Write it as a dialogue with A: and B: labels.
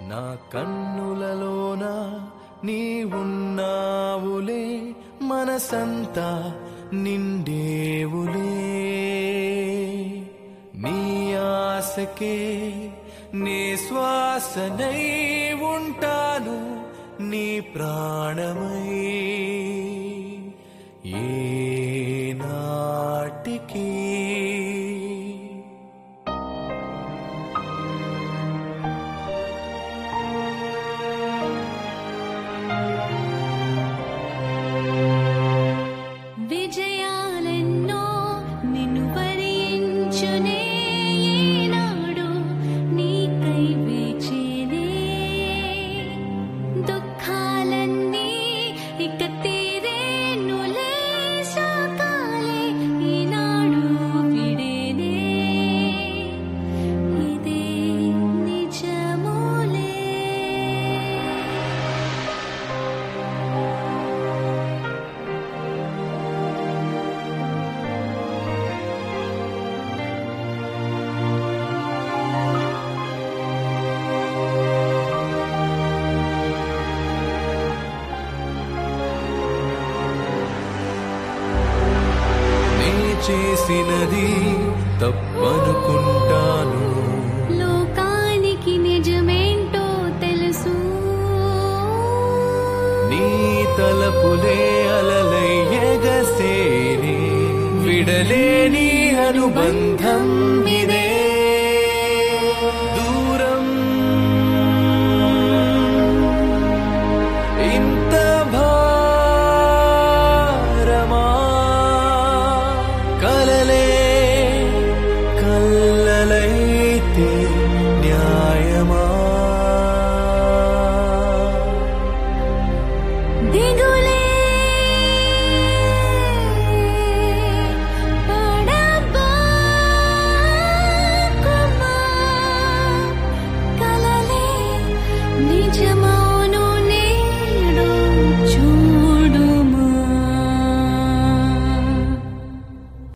A: నా కన్నులలోన నీ ఉన్నావులే మనసంతా నిండేవులే నీ ఆశకే నే శ్వాసనై ఉంటాను నీ ప్రాణమై ఏ నాటికి
B: విజయాలెన్నో నిన్ను వరించునే ఈనాడు నీకై వేచేనే దుఃఖాలన్నీ ఇక తీరేనులే సాకాలే ఈనాడు విడేనే ఇదే నిజములే
A: నే చేసినది తప్పనుకుంటాను
B: లోకానికి నిజమేంటో తెలుసు
A: నీ తలపులే అలలై ఎగసేని విడలేని అనుబంధం ఇదే